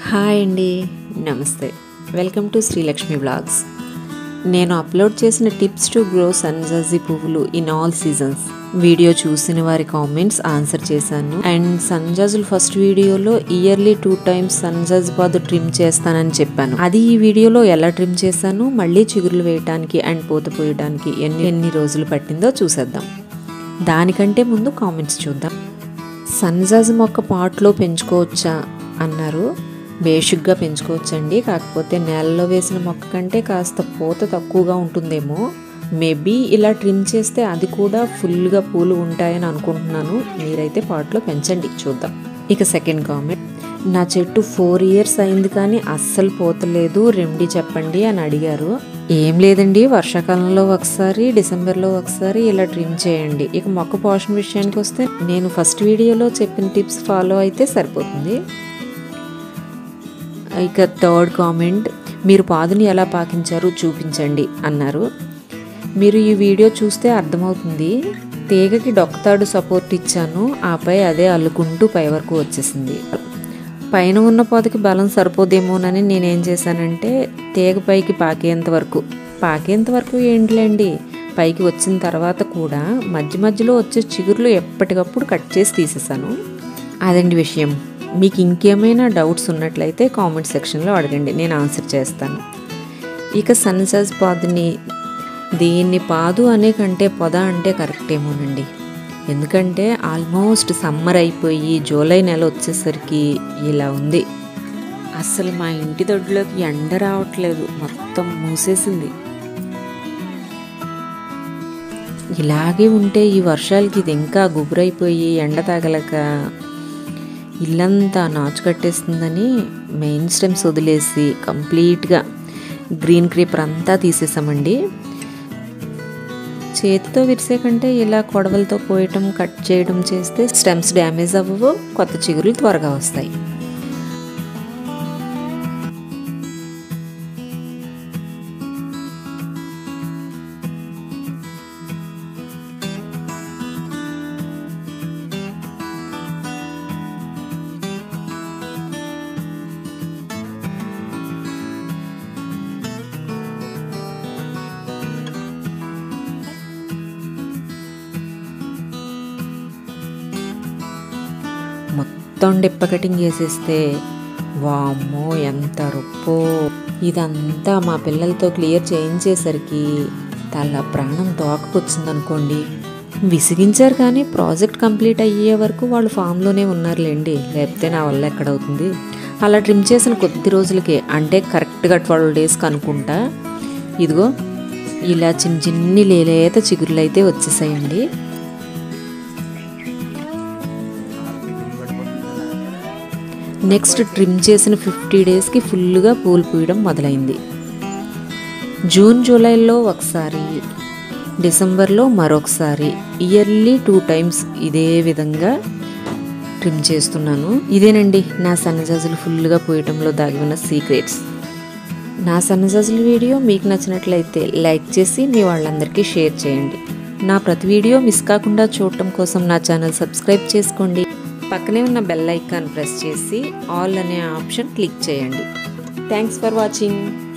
hi అండి నమస్తే welcome to Srilakshmi blogs నేను అప్లోడ్ చేసిన టిప్స్ టు గ్రో సన్జాజీ పువ్వులు ఇన్ ఆల్ సీజన్స్ వీడియో చూసిన వారి కామెంట్స్ ఆన్సర్ చేశాను అండ్ సన్జాజులు ఫస్ట్ వీడియోలో ఇయర్లీ టూ టైమ్స్ సన్జాజ్ పాదు ట్రిమ్ చేస్తానని చెప్పాను అది ఈ వీడియోలో ఎలా ట్రిమ్ చేశాను మళ్ళీ చిగురులు వేయడానికి అండ్ పూత పోయడానికి ఎన్ని ఎన్ని రోజులు పట్టిందో చూసేద్దాం దానికంటే ముందు కామెంట్స్ చూద్దాం సన్జాజ్ మొక్క పాట్లో పెంచుకోవచ్చా అన్నారు బేసిక్గా పెంచుకోవచ్చండి కాకపోతే నేలలో వేసిన మొక్క కంటే కాస్త పూత తక్కువగా ఉంటుందేమో మేబీ ఇలా ట్రిమ్ చేస్తే అది కూడా ఫుల్గా పూలు ఉంటాయని అనుకుంటున్నాను మీరైతే పాట్లో పెంచండి చూద్దాం ఇక సెకండ్ కామెంట్ నా చెట్టు ఫోర్ ఇయర్స్ అయింది కానీ అస్సలు పోతలేదు రెమెడీ చెప్పండి అని అడిగారు ఏం లేదండి వర్షాకాలంలో ఒకసారి డిసెంబర్లో ఒకసారి ఇలా ట్రిమ్ చేయండి ఇక మొక్క పోషణ విషయానికి వస్తే నేను ఫస్ట్ వీడియోలో చెప్పిన టిప్స్ ఫాలో అయితే సరిపోతుంది ఇక థర్డ్ కామెంట్ మీరు పాదుని ఎలా పాకించారు చూపించండి అన్నారు మీరు ఈ వీడియో చూస్తే అర్థమవుతుంది తీగకి డొక్కతాడు సపోర్ట్ ఇచ్చాను ఆపై అదే అల్లుకుంటూ పై వరకు వచ్చేసింది పైన ఉన్న పొదకి బలం సరిపోదేమోనని నేనేం చేశానంటే తీగ పైకి పాకేంత వరకు పాకేంత వరకు ఏంటిలేండి పైకి వచ్చిన తర్వాత కూడా మధ్య మధ్యలో వచ్చే చిగురులు ఎప్పటికప్పుడు కట్ చేసి తీసేసాను అదండి విషయం మీకు ఇంకేమైనా డౌట్స్ ఉన్నట్లయితే కామెంట్ సెక్షన్లో అడగండి నేను ఆన్సర్ చేస్తాను ఇక సన్సైజ్ పాదుని దీన్ని పాదు అనే కంటే పొద అంటే కరెక్ట్ ఏమోనండి ఎందుకంటే ఆల్మోస్ట్ సమ్మర్ అయిపోయి జూలై నెల వచ్చేసరికి ఇలా ఉంది అసలు మా ఇంటి దొడ్లోకి ఎండ రావట్లేదు మొత్తం మూసేసింది ఇలాగే ఉంటే ఈ వర్షాలకి ఇది ఇంకా గుబురైపోయి ఎండ తగలక ఇల్లంతా నాచు కట్టేస్తుందని మెయిన్ స్టెమ్స్ వదిలేసి కంప్లీట్గా గ్రీన్ క్రీపర్ అంతా తీసేసామండి చేతితో విరిసే కంటే ఇలా కొడవలతో పోయటం కట్ చేయడం చేస్తే స్టెమ్స్ డ్యామేజ్ అవ్వవు కొత్త చిగురులు త్వరగా వస్తాయి మొత్తం డిప్ప కటింగ్ చేసేస్తే వామ్మో ఎంత రొప్పో ఇదంతా మా పిల్లలతో క్లియర్ చేయించేసరికి తల ప్రాణం తోకకొచ్చిందనుకోండి విసిగించారు కానీ ప్రాజెక్ట్ కంప్లీట్ అయ్యే వరకు వాళ్ళు ఫామ్లోనే ఉన్నారులేండి లేకపోతే నా వల్ల ఎక్కడవుతుంది అలా ట్రిమ్ చేసిన కొద్ది రోజులకే అంటే కరెక్ట్గా ట్వెల్వ్ డేస్కి అనుకుంటా ఇదిగో ఇలా చిన్న చిన్ని లేలేత చిగురులు అయితే వచ్చేసాయండి నెక్స్ట్ ట్రిమ్ చేసిన ఫిఫ్టీ డేస్కి ఫుల్గా పూలు పూయడం మొదలైంది జూన్ జూలైలో ఒకసారి డిసెంబర్లో మరొకసారి ఇయర్లీ టూ టైమ్స్ ఇదే విధంగా ట్రిమ్ చేస్తున్నాను ఇదేనండి నా సన్నజాజులు ఫుల్గా పోయటంలో దాగి ఉన్న సీక్రెట్స్ నా సన్నజాజుల వీడియో మీకు నచ్చినట్లయితే లైక్ చేసి మీ వాళ్ళందరికీ షేర్ చేయండి నా ప్రతి వీడియో మిస్ కాకుండా చూడటం కోసం నా ఛానల్ సబ్స్క్రైబ్ చేసుకోండి పక్కనే ఉన్న బెల్ ఐకాన్ ప్రెస్ చేసి ఆల్ అనే ఆప్షన్ క్లిక్ చేయండి థ్యాంక్స్ ఫర్ వాచింగ్